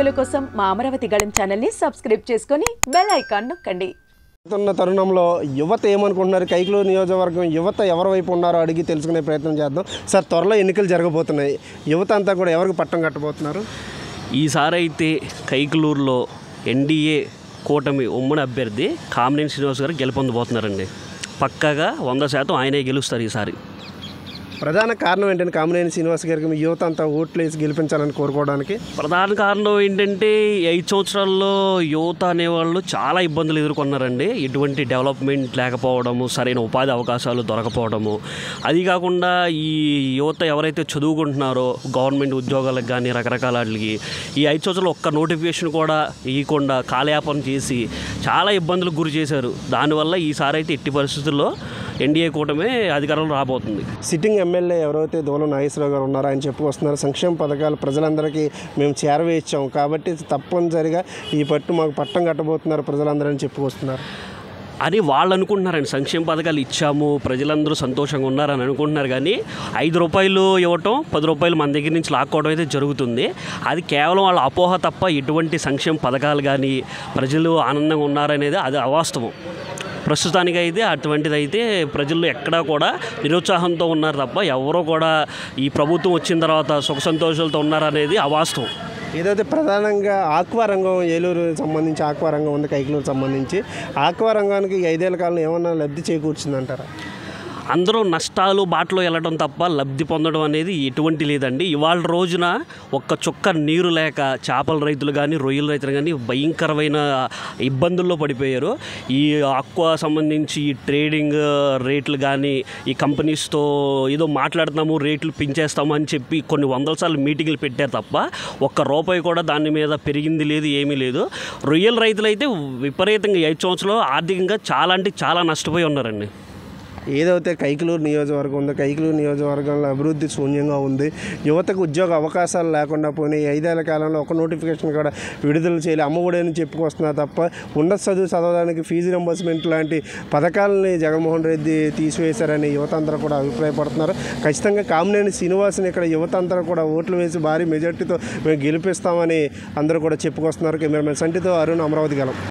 వీడియోల కోసం మా అమరావతి గళం ఛానల్ని సబ్స్క్రైబ్ చేసుకొని బెల్ ఐకాన్ నొక్కండి ఉన్న తరుణంలో యువత ఏమనుకుంటున్నారు కైకులూరు నియోజకవర్గం యువత ఎవరి వైపు ఉన్నారో అడిగి తెలుసుకునే ప్రయత్నం చేద్దాం సార్ త్వరలో ఎన్నికలు జరగబోతున్నాయి యువత అంతా కూడా ఎవరికి పట్టం కట్టబోతున్నారు ఈసారి అయితే కైకలూరులో ఎన్డీఏ కూటమి ఉమ్మడి అభ్యర్థి కామినేని శ్రీనివాస్ గారు గెలుపొందబోతున్నారండి పక్కాగా వంద శాతం ఆయనే గెలుస్తారు ఈసారి ప్రధాన కారణం ఏంటంటే కామినేని శ్రీనివాస్ గారికి మీ యువత అంతా ఓట్లు వేసి గెలిపించాలని కోరుకోవడానికి ప్రధాన కారణం ఏంటంటే ఈ ఐదు సంవత్సరాల్లో యువత అనేవాళ్ళు చాలా ఇబ్బందులు ఎదుర్కొన్నారండి ఎటువంటి డెవలప్మెంట్ లేకపోవడము సరైన ఉపాధి అవకాశాలు దొరకపోవడము అది కాకుండా ఈ యువత ఎవరైతే చదువుకుంటున్నారో గవర్నమెంట్ ఉద్యోగాలకు కానీ రకరకాల వాటికి ఈ ఐదు సంవత్సరాలు ఒక్క నోటిఫికేషన్ కూడా ఇవ్వకుండా కాలయాపన చేసి చాలా ఇబ్బందులకు గురి చేశారు దానివల్ల ఈసారి అయితే ఎట్టి పరిస్థితుల్లో ఎన్డీఏ కూటమే అధికారంలో రాబోతుంది సిట్టింగ్ ఎమ్మెల్యే ఎవరైతే దూలం నాగేశ్వరరావు గారు ఉన్నారో ఆయన చెప్పుకొస్తున్నారు సంక్షేమ పథకాలు ప్రజలందరికీ మేము చేరవేయించాం కాబట్టి తప్పనిసరిగా ఈ పట్టు మాకు పట్టం కట్టబోతున్నారు ప్రజలందరూ అని చెప్పుకొస్తున్నారు అని వాళ్ళు అనుకుంటున్నారండి సంక్షేమ పథకాలు ఇచ్చాము ప్రజలందరూ సంతోషంగా ఉన్నారని అనుకుంటున్నారు కానీ ఐదు రూపాయలు ఇవ్వటం పది రూపాయలు మన దగ్గర నుంచి లాక్కోవడం అయితే జరుగుతుంది అది కేవలం వాళ్ళ అపోహ తప్ప ఎటువంటి సంక్షేమ పథకాలు కానీ ప్రజలు ఆనందంగా ఉన్నారనేది అది అవాస్తవం ప్రస్తుతానికి అయితే అటువంటిది అయితే ప్రజలు ఎక్కడా కూడా నిరుత్సాహంతో ఉన్నారు తప్ప ఎవరో కూడా ఈ ప్రభుత్వం వచ్చిన తర్వాత సుఖ సంతోషాలతో ఉన్నారనేది అవాస్తవం ఏదైతే ప్రధానంగా ఆక్వా రంగం ఏలూరు సంబంధించి ఆక్వా రంగం ఉంది కైకులూరు సంబంధించి ఆక్వా రంగానికి ఈ ఐదేళ్ల కాలంలో ఏమన్నా లబ్ధి చేకూర్చిందంటారా అందరూ నష్టాలు బాటలో వెళ్ళడం తప్ప లబ్ధి పొందడం అనేది ఎటువంటి లేదండి ఇవాళ రోజున ఒక్క చుక్క నీరు లేక చేపల రైతులు కానీ రొయ్యల రైతులు కానీ భయంకరమైన ఇబ్బందుల్లో పడిపోయారు ఈ ఆక్వా సంబంధించి ఈ ట్రేడింగ్ రేట్లు కానీ ఈ కంపెనీస్తో ఏదో మాట్లాడుతున్నాము రేట్లు పెంచేస్తాము అని చెప్పి కొన్ని వందల సార్లు మీటింగ్లు పెట్టారు తప్ప ఒక్క రూపాయి కూడా దాని మీద పెరిగింది లేదు ఏమీ లేదు రొయ్యల రైతులు అయితే విపరీతంగా ఈ ఐదు సంవత్సరాలు ఆర్థికంగా చాలా అంటే చాలా నష్టపోయి ఉన్నారండి ఏదైతే కైకులూరు నియోజకవర్గం ఉందో కైకులూరు నియోజకవర్గంలో అభివృద్ధి శూన్యంగా ఉంది యువతకు ఉద్యోగ అవకాశాలు లేకుండా పోయినాయి ఈ ఐదేళ్ల కాలంలో ఒక నోటిఫికేషన్ కూడా విడుదల చేయాలి అమ్మఒడి అని చెప్పుకొస్తున్నా తప్ప ఉన్నత చదువు చదవడానికి ఫీజు రింబర్స్మెంట్ లాంటి పథకాలని జగన్మోహన్ రెడ్డి తీసివేశారని యువత అందరూ కూడా అభిప్రాయపడుతున్నారు ఖచ్చితంగా కామినేని శ్రీనివాస్ని ఇక్కడ యువత అందరూ కూడా ఓట్లు వేసి భారీ మెజార్టీతో మేము గెలిపిస్తామని అందరూ కూడా చెప్పుకొస్తున్నారు కెమెరామెన్ సంటితో అరుణ్ అమరావతి గలం